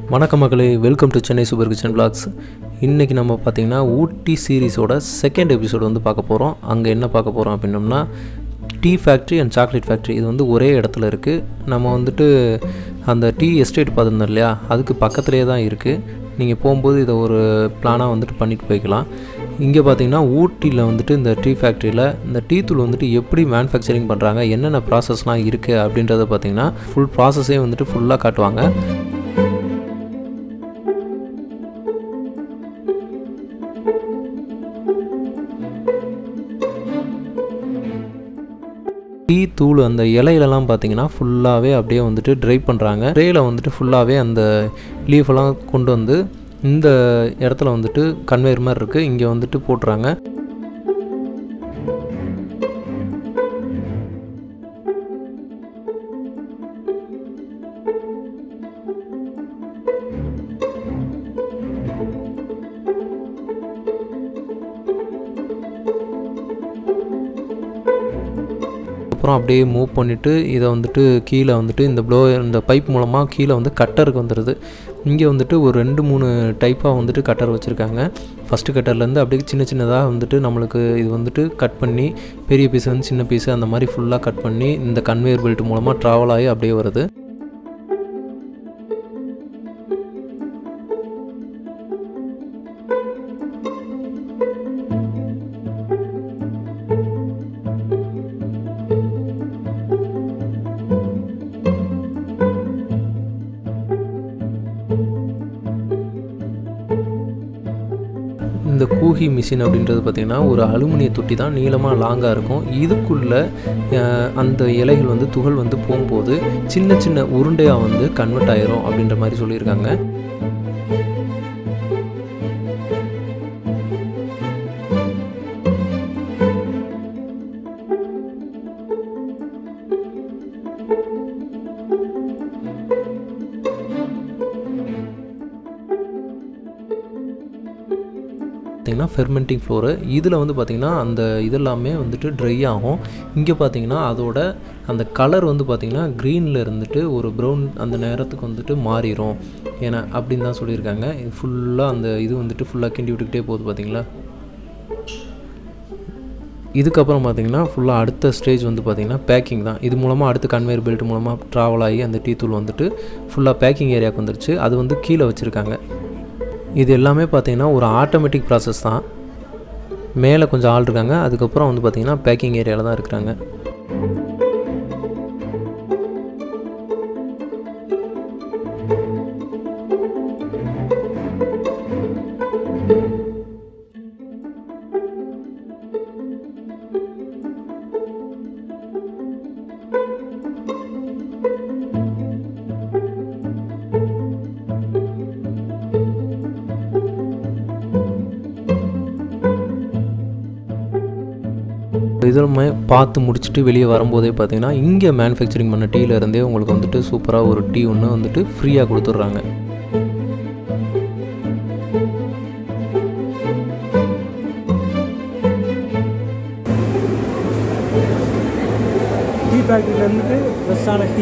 வணக்கம் மக்களே welcome to Chennai super kitchen blogs இன்றைக்கி நம்ம பார்த்திங்கன்னா ஊட்டி சீரீஸோட செகண்ட் எபிசோடு வந்து பார்க்க போகிறோம் அங்கே என்ன பார்க்க போகிறோம் அப்படின்னோம்னா tea factory and chocolate factory இது வந்து ஒரே இடத்துல இருக்குது நம்ம வந்துட்டு அந்த டீ எஸ்டேட் பார்த்துருந்தோம் இல்லையா அதுக்கு பக்கத்துலேயே தான் இருக்குது நீங்கள் போகும்போது இதை ஒரு பிளானாக வந்துட்டு பண்ணிட்டு போய்க்கலாம் இங்கே பார்த்தீங்கன்னா ஊட்டியில் வந்துட்டு இந்த டீ ஃபேக்ட்ரியில் இந்த டீ தூள் வந்துட்டு எப்படி மேனுஃபேக்சரிங் பண்ணுறாங்க என்னென்ன ப்ராசஸ்லாம் இருக்குது அப்படின்றத பார்த்தீங்கன்னா ஃபுல் ப்ராசஸே வந்துட்டு ஃபுல்லாக காட்டுவாங்க டீ தூள் அந்த இலையிலலாம் பார்த்தீங்கன்னா ஃபுல்லாகவே அப்படியே வந்துட்டு ட்ரை பண்ணுறாங்க ட்ரேயில் வந்துட்டு ஃபுல்லாகவே அந்த லீஃபெல்லாம் கொண்டு வந்து இந்த இடத்துல வந்துட்டு கன்வேயர் மாதிரி இருக்குது இங்கே வந்துட்டு போட்டுறாங்க அப்புறம் அப்படியே மூவ் பண்ணிவிட்டு இதை வந்துட்டு கீழே வந்துட்டு இந்த ப்ளோ இந்த பைப் மூலமாக கீழே வந்து கட்டருக்கு வந்துடுது இங்கே வந்துட்டு ஒரு ரெண்டு மூணு டைப்பாக வந்துட்டு கட்டர் வச்சுருக்காங்க ஃபஸ்ட்டு கட்டர்லேருந்து அப்படியே சின்ன சின்னதாக வந்துட்டு நம்மளுக்கு இது வந்துட்டு கட் பண்ணி பெரிய பீஸ் வந்து சின்ன பீஸு அந்த மாதிரி ஃபுல்லாக கட் பண்ணி இந்த கன்வேயர் பெல்ட் மூலமாக ட்ராவல் ஆகி அப்படியே வருது இந்த கூஹி மிஷின் அப்படின்றது பார்த்திங்கன்னா ஒரு அலுமினிய தொட்டி தான் நீளமாக லாங்காக இருக்கும் இதுக்குள்ளே அந்த இலைகள் வந்து துகள் வந்து போகும்போது சின்ன சின்ன உருண்டையாக வந்து கன்வெர்ட் ஆயிரும் அப்படின்ற மாதிரி சொல்லியிருக்காங்க பார்த்தீங்கன்னா ஃபெர்மெண்டிங் ஃப்ளோரு இதில் வந்து பார்த்திங்கன்னா அந்த இதெல்லாமே வந்துட்டு ட்ரை ஆகும் இங்கே பார்த்தீங்கன்னா அதோட அந்த கலர் வந்து பார்த்திங்கன்னா க்ரீனில் இருந்துட்டு ஒரு ப்ரௌன் அந்த நேரத்துக்கு வந்துட்டு மாறிடும் ஏன்னா அப்படின்னு தான் சொல்லியிருக்காங்க இது ஃபுல்லாக அந்த இது வந்துட்டு ஃபுல்லாக கிண்டி விட்டுக்கிட்டே போகுது பார்த்தீங்களா இதுக்கப்புறம் பார்த்திங்கன்னா ஃபுல்லாக அடுத்த ஸ்டேஜ் வந்து பார்த்திங்கன்னா பேக்கிங் தான் இது மூலமாக அடுத்த கன்வேயர் பெல்ட் மூலமாக ட்ராவல் ஆகி அந்த டீ தூள் வந்துட்டு ஃபுல்லாக பேக்கிங் ஏரியாவுக்கு வந்துருச்சு அது வந்து கீழே வச்சுருக்காங்க இது எல்லாமே பார்த்திங்கன்னா ஒரு ஆட்டோமேட்டிக் ப்ராசஸ் தான் மேலே கொஞ்சம் ஆள் இருக்காங்க அதுக்கப்புறம் வந்து பார்த்திங்கன்னா பேக்கிங் ஏரியாவில் தான் இருக்கிறாங்க இதெல்லாமே பார்த்து முடிச்சுட்டு வெளியே வரும்போதே பார்த்தீங்கன்னா இங்கே மேனுஃபேக்சரிங் பண்ண டீலேருந்தே உங்களுக்கு வந்துட்டு சூப்பராக ஒரு டீ ஒன்று வந்துட்டு ஃப்ரீயாக கொடுத்துட்றாங்க டீ ஃபேக்ட்ரியிலேருந்து ஃப்ரெஷ்ஷான டீ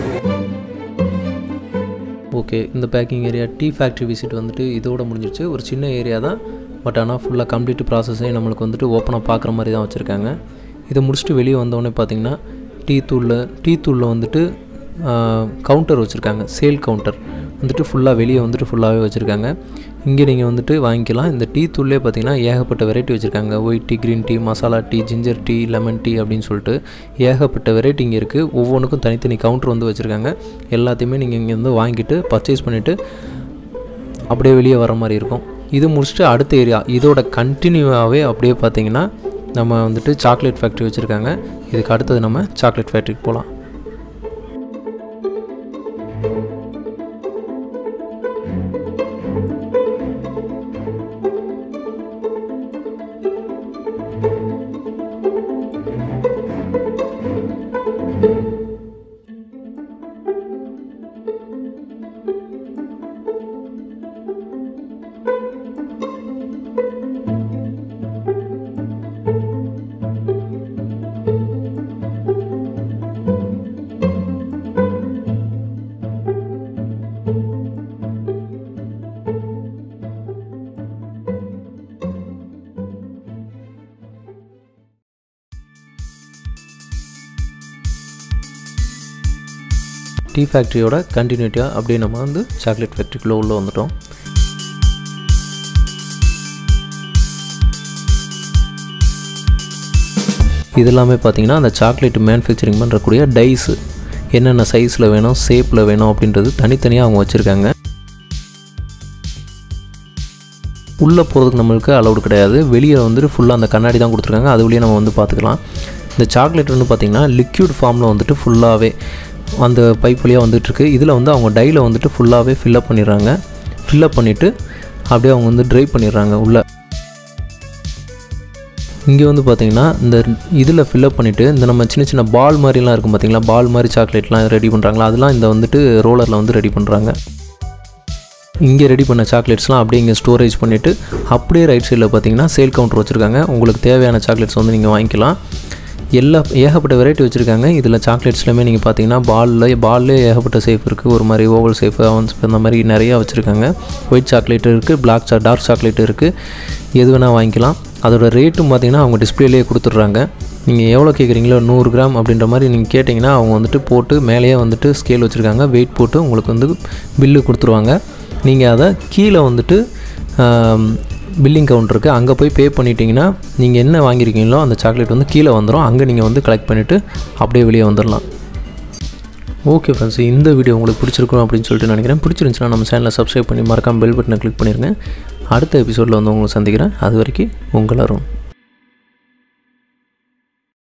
ஓகே இந்த packing area tea factory visit வந்துட்டு இதோட முடிஞ்சிருச்சு ஒரு சின்ன ஏரியா தான் பட் ஆனால் ஃபுல்லாக கம்ப்ளீட் ப்ராசஸே நம்மளுக்கு வந்துட்டு ஓப்பனாக பார்க்குற மாதிரி தான் வச்சுருக்காங்க இதை முடிச்சுட்டு வெளியே வந்தோடனே பார்த்தீங்கன்னா டீ தூளில் டீ தூளில் வந்துட்டு கவுண்டர் வச்சுருக்காங்க சேல் கவுண்டர் வந்துட்டு ஃபுல்லாக வெளியே வந்துட்டு ஃபுல்லாகவே வச்சுருக்காங்க இங்கே நீங்கள் வந்துட்டு வாங்கிக்கலாம் இந்த டீ தூள்லே பார்த்தீங்கன்னா ஏகப்பட்ட வெரைட்டி வச்சுருக்காங்க white tea green tea masala tea ginger tea lemon tea அப்படின்னு சொல்லிட்டு ஏகப்பட்ட வெரைட்டி இங்கே இருக்குது ஒவ்வொன்றுக்கும் தனித்தனி கவுண்டர் வந்து வச்சுருக்காங்க எல்லாத்தையுமே நீங்கள் இங்கே வந்து வாங்கிட்டு பர்ச்சேஸ் பண்ணிவிட்டு அப்படியே வெளியே வர மாதிரி இருக்கும் இது முடிச்சுட்டு அடுத்த ஏரியா இதோட கண்டினியூவாகவே அப்படியே பார்த்தீங்கன்னா நம்ம வந்துட்டு சாக்லேட் ஃபேக்ட்ரி வச்சுருக்காங்க இதுக்கு அடுத்தது நம்ம சாக்லேட் ஃபேக்ட்ரிக்கு போகலாம் டீ ஃபேக்ட்ரியோட கண்டினியூட்டியாக அப்படியே நம்ம வந்து சாக்லேட் ஃபேக்ட்ரிக்குள்ளே உள்ளே வந்துட்டோம் இது எல்லாமே பார்த்தீங்கன்னா அந்த சாக்லேட் மேனுஃபேக்சரிங் பண்ணுறக்கூடிய டைஸு என்னென்ன சைஸில் வேணும் ஷேப்பில் வேணும் அப்படின்றது தனித்தனியாக அவங்க வச்சுருக்காங்க உள்ளே போகிறதுக்கு நம்மளுக்கு அலௌடு கிடையாது வெளியே வந்துட்டு ஃபுல்லாக அந்த கண்ணாடி தான் கொடுத்துருக்காங்க அது வழியே நம்ம வந்து பார்த்துக்கலாம் இந்த சாக்லேட் வந்து பார்த்திங்கன்னா லிக்யூட் ஃபார்மில் வந்துட்டு ஃபுல்லாகவே அந்த பைப் வழியாக வந்துட்டுருக்கு இதில் வந்து அவங்க டையில் வந்துட்டு ஃபுல்லாகவே ஃபில்லப் பண்ணிடுறாங்க ஃபில்லப் பண்ணிவிட்டு அப்படியே அவங்க வந்து ட்ரை பண்ணிடுறாங்க உள்ளே இங்கே வந்து பார்த்தீங்கன்னா இந்த இதில் ஃபில்லப் பண்ணிவிட்டு இந்த நம்ம சின்ன சின்ன பால் மாதிரிலாம் இருக்கும் பார்த்தீங்களா பால் மாதிரி சாக்லேட்லாம் ரெடி பண்ணுறாங்களா அதெல்லாம் இந்த வந்துட்டு ரோலரில் வந்து ரெடி பண்ணுறாங்க இங்கே ரெடி பண்ண சாக்லேட்ஸ்லாம் அப்படியே இங்கே ஸ்டோரேஜ் பண்ணிவிட்டு அப்படியே ரைட் சைடில் பார்த்தீங்கன்னா சேல் கவுண்டர் வச்சுருக்காங்க உங்களுக்கு தேவையான சாக்லேட்ஸ் வந்து நீங்கள் வாங்கிக்கலாம் எல்லா ஏகப்பட்ட வெரைட்டி வச்சுருக்காங்க இதில் சாக்லேட்ஸ்லையுமே நீங்கள் பார்த்தீங்கன்னா பாலில் பால்லே ஏகப்பட்ட சேஃப் இருக்குது ஒரு மாதிரி ஓவல் சேஃப் அவன்ஸ் இந்த மாதிரி நிறையா வச்சுருக்காங்க ஒயிட் சாக்லேட் இருக்குது பிளாக் சா டார்க் சாக்லேட் இருக்குது எது வேணால் வாங்கிக்கலாம் அதோட ரேட்டும் பார்த்தீங்கன்னா அவங்க டிஸ்பிளேலேயே கொடுத்துட்றாங்க நீங்கள் எவ்வளோ கேட்குறீங்களோ நூறு கிராம் அப்படின்ற மாதிரி நீங்கள் கேட்டிங்கன்னா அவங்க வந்துட்டு போட்டு மேலேயே வந்துட்டு ஸ்கேல் வச்சுருக்காங்க வெயிட் போட்டு உங்களுக்கு வந்து பில்லு கொடுத்துருவாங்க நீங்கள் அதை கீழே வந்துட்டு பில்லிங் கவுண்டருக்கு அங்கே போய் பே பண்ணிட்டீங்கன்னா நீங்கள் என்ன வாங்கியிருக்கீங்களோ அந்த சாக்லேட் வந்து கீழே வந்துடும் அங்கே நீங்கள் வந்து கலெக்ட் பண்ணிவிட்டு அப்படியே வெளியே வந்துடலாம் ஓகே ஃப்ரெண்ட்ஸ் இந்த வீடியோ உங்களுக்கு பிடிச்சிருக்கும் அப்படின்னு சொல்லிட்டு நினைக்கிறேன் பிடிச்சிருந்துச்சுன்னா நம்ம சேனலை சப்ஸ்கிரைப் பண்ணி மறக்காம பெல் பட்டனை கிளிக் பண்ணிடுங்க அடுத்த எபிசோடில் வந்து உங்களை சந்திக்கிறேன் அது வரைக்கும் உங்கள் அருண்